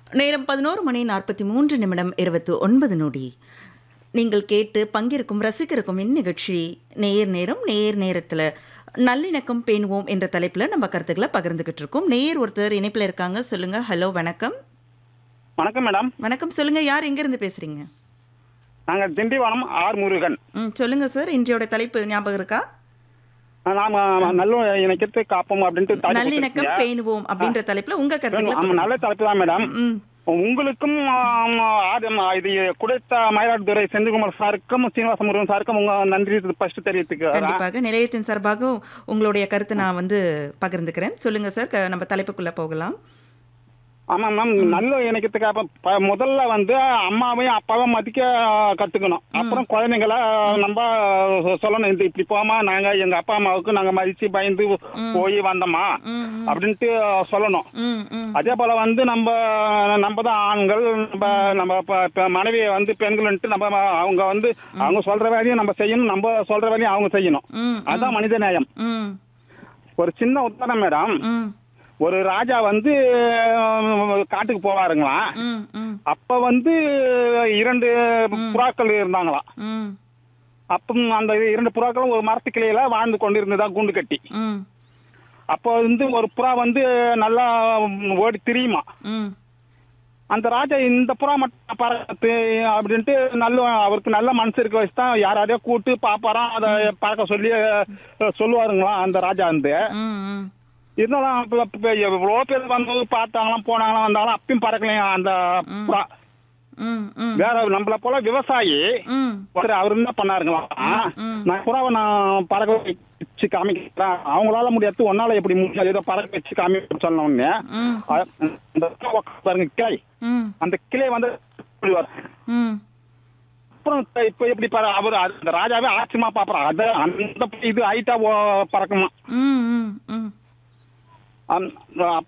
நேரம் பதினோரு மணி நாற்பத்தி மூன்று நிமிடம் இருபத்தி ஒன்பது நொடி நீங்கள் கேட்டு பங்கேற்கும் ரசிகருக்கும் இந்நிகழ்ச்சி நேர் நேரம் நேர் நேரத்தில் நல்லிணக்கம் பேணுவோம் என்ற தலைப்பில் நம்ம கருத்துக்களை பகிர்ந்துக்கிட்டு இருக்கோம் நேர் ஒருத்தர் இணைப்பில் இருக்காங்க சொல்லுங்க ஹலோ வணக்கம் வணக்கம் மேடம் வணக்கம் சொல்லுங்க யார் எங்கேருந்து பேசுறீங்க நாங்கள் திண்டிவனம் ஆர் முருகன் ம் சொல்லுங்க சார் இன்றையோட தலைப்பு ஞாபகம் இருக்கா நாம நல்ல இணைக்கத்தை காப்போம் அப்படின்ட்டு தலைப்பு நல்லிணக்கம் கொடுத்திருக்கீங்க. பேணுவோம் அப்படின்ற தலைப்பில் உங்க கருத்துக்களை ஆமா, நல்ல தலைப்பு தான் மேடம் ம் உங்களுக்கும் ஆம், ஆதம், இது கொடுத்த மயிலாடுதுறை செந்தில்குமார் சாருக்கும் சீனிவாச முருகன் சாருக்கும் உங்க நன்றி ஃபர்ஸ்ட் தெரிவித்துக்கு கண்டிப்பாக நிலையத்தின் சார்பாக உங்களுடைய கருத்தை நான் வந்து பகிர்ந்துக்கிறேன் சொல்லுங்க சார் க- நம்ம தலைப்புக்குள்ள போகலாம் ஆமா மேம் நல்ல இணைக்கத்துக்கு அப்ப ப- முதல்ல வந்து அம்மாவையும் அப்பாவையும் மதிக்க கத்துக்கணும் அப்புறம் குழந்தைங்கள நம்ம சொல்லணும் இது இப்படி போமா நாங்க எங்க அப்பா அம்மாவுக்கு நாங்க மதிச்சு பயந்து போய் வந்தோமா ம், அப்படின்ட்டு சொல்லணும் ம் ம் அதே போல வந்து நம்ம நம்ம தான் ஆண்கள் நம்ம நம்ம ப- ப- மனைவியை வந்து பெண்கள்ன்ட்டு நம்ம அவங்க வந்து அவங்க சொல்ற வேலையும் நம்ம செய்யணும் நம்ம சொல்ற வேலையும் அவங்க செய்யணும் ம் அதுதான் மனித நேயம் ம் ஒரு சின்ன உதாரணம் மேடம் ம் ஒரு ராஜா வந்து அஹ், காட்டுக்கு போவாருங்களாம் ம் ம் அப்ப வந்து இரண்டு புறாக்கள் இருந்தாங்களாம் ம் அப்ப அந்த இரண்டு புறாக்களும் ஒரு மரத்து கிளையில வாழ்ந்து கொண்டிருந்ததா கூண்டு கட்டி ம் அப்போ வந்து ஒரு புறா வந்து நல்லா ஓடி திரியுமா ம் அந்த ராஜா இந்த புறா மட்டும் பறக்கத்து அப்படின்ட்டு நல்ல அவருக்கு நல்ல மனசு இருக்க வச்சு தான் யாரையோ கூட்டு பாப்பாராம் அதை பறக்க சொல்லி அஹ், சொல்லுவாருங்களாம் அந்த ராஜா வந்து ம் ம் இருந்தாலும் அப்ப- அப்ப எவ்வளோ பேர் வந்து பார்த்தாங்களாம் போனாங்களாம் வந்தாலும் அப்பயும் பறக்கலையாம் அந்த புறா ம் ம் வேற நம்மள போல விவசாயி ம் ஒருத்தர் அவர் என்ன பண்ணாருங்களாம் ம். நான் புறாவை நான் பறக்க வச்சு காமிக்கிறேன் அவங்களால முடியாது ஒன்னால எப்படி முடியாது ஏதோ பறக்க வச்சு காமிக்க சொன்ன உடனே ம் அ- அந்த புறா உக்காந்து பாருங்க கிளை ம் அந்த கிளை வந்து இப்படி வரும். ம் அப்புறம் இப்ப- இப்ப எப்படி பாரு அவர் அந்த ராஜாவே ஆச்சரியமா பாப்பாரு அத அந்த இது ஹைட்டா பறக்குமா ம் ம் ம் அந்த-